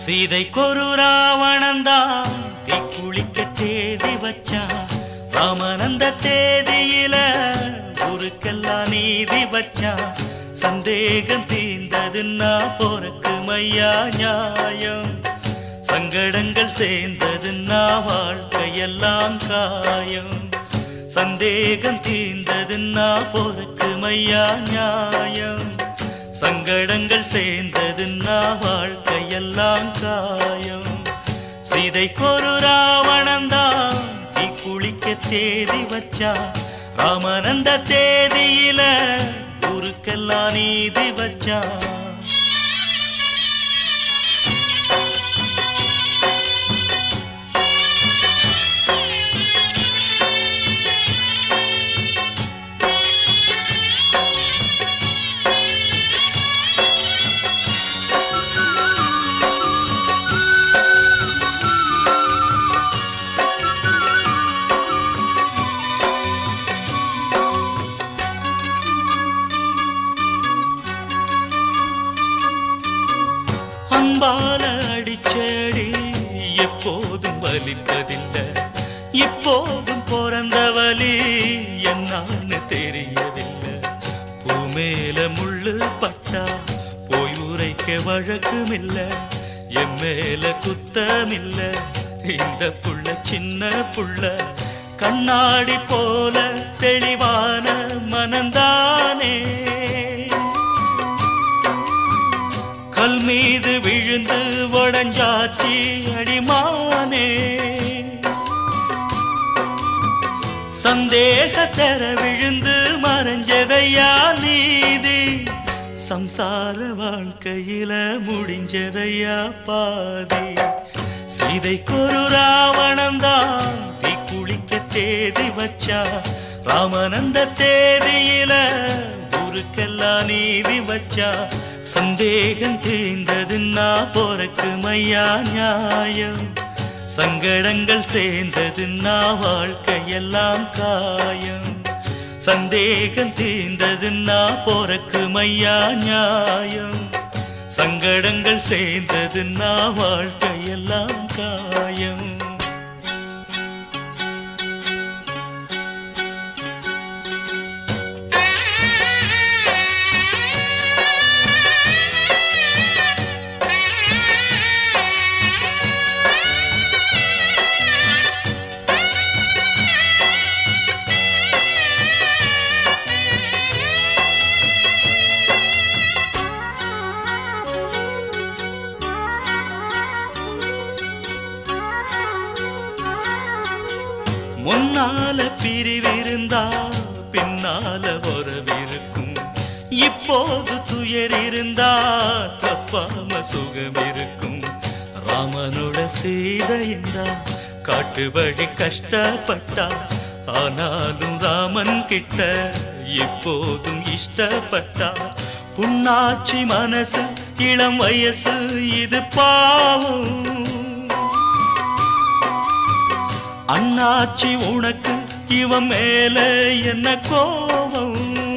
சீதைக்கொரு ராவணந்தான் தீ குளிக்க தேதி வச்சான் ராமனந்த தேதியில ஊருக்கெல்லாம் நீதி வச்சான் சந்தேகம் தீர்ந்ததுன்னா போறக்கு மையா நியாயம் சங்கடங்கள் சேர்ந்ததுன்னா வாழ்க்கையெல்லாம் காயம் சந்தேகம் தீர்ந்ததுன்னா போறக்கு மையா நியாயம் சங்கடங்கள் சேர்ந்ததுன்னா வாழ்க்கையெல்லாம் காயம் சீதைக்கொரு ராவணந்தான் தீ குளிக்க தேதி வச்சா ராமனந்த தேதியில ஊருக்கெல்லாம் நீதி வச்சா அன்பால அடிச்சடி எப்போதும் வலிப்பதில்லை இப்போதும் பிறந்த வலி என்னான்னு தெரியவில்லை பூமேல முள்ளு பட்டா போய் உரைக்க வழக்குமில்ல என் மேல குத்தமில்ல இந்த புள்ள சின்ன புள்ள கண்ணாடி போல தெளிவான மனந்தானே கல் மீது விழுந்து உடஞ்சாச்சி அடிமானே சந்தேக தர விழுந்து மறைஞ்சதையா நீதி சம்சார வாழ்க்கையில முடிஞ்சதையா பாதி சீதைக்கொரு ராவணந்தான் தீ குளிக்க தேதி வச்சா ராமனந்த தேதியில ஊருக்கெல்லாம் நீதி வச்சா சந்தேகம் தீர்ந்ததுன்னா போறக்கு மையா நியாயம் சங்கடங்கள் சேர்ந்ததுன்னா வாழ்க்கையெல்லாம் காயம் சந்தேகம் தீர்ந்ததுன்னா போறக்கு மையா நியாயம் சங்கடங்கள் சேர்ந்ததுன்னா வாழ்க்கையெல்லாம் காயம் முன்னால பிரிவிருந்தா பின்னால உறவிருக்கும் இப்போது துயர் இருந்தா தப்பாம சுகம் இருக்கும் ராமனோட சீதையின்றா காட்டுபடி கஷ்டப்பட்டா ஆனாலும் ராமன் கிட்ட இப்போதும் இஷ்டப்பட்டா புண்ணாச்சி மனசு இளம் வயசு இது பாவம் அண்ணாச்சி உனக்கு இவன் மேல என்ன கோபம்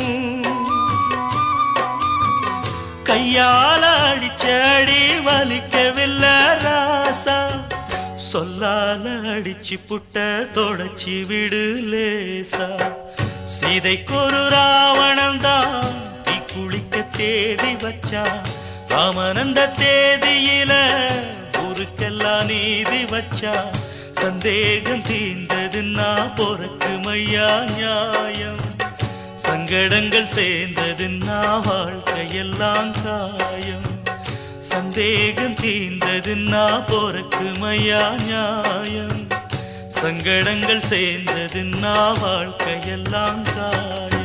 கையால அடிச்சடி வலிக்கவில்லை ராசா சொல்லால அடிச்சு புட்ட தொடச்சி விடு லேசா சீதைக்கொரு ராவணன் தான் தீ குளிக்க தேதி வச்சா ராமனந்த தேதியில ஊருக்கெல்லாம் நீதி வச்சா சந்தேகம் தீர்ந்ததுன்னா போறக்கு மையா நியாயம் சங்கடங்கள் சேர்ந்ததுன்னா வாழ்க்கையெல்லாம் காயம் சந்தேகம் தீர்ந்ததுன்னா போறக்கு மையா நியாயம் சங்கடங்கள் சேர்ந்ததுன்னா வாழ்க்கையெல்லாம் காயம்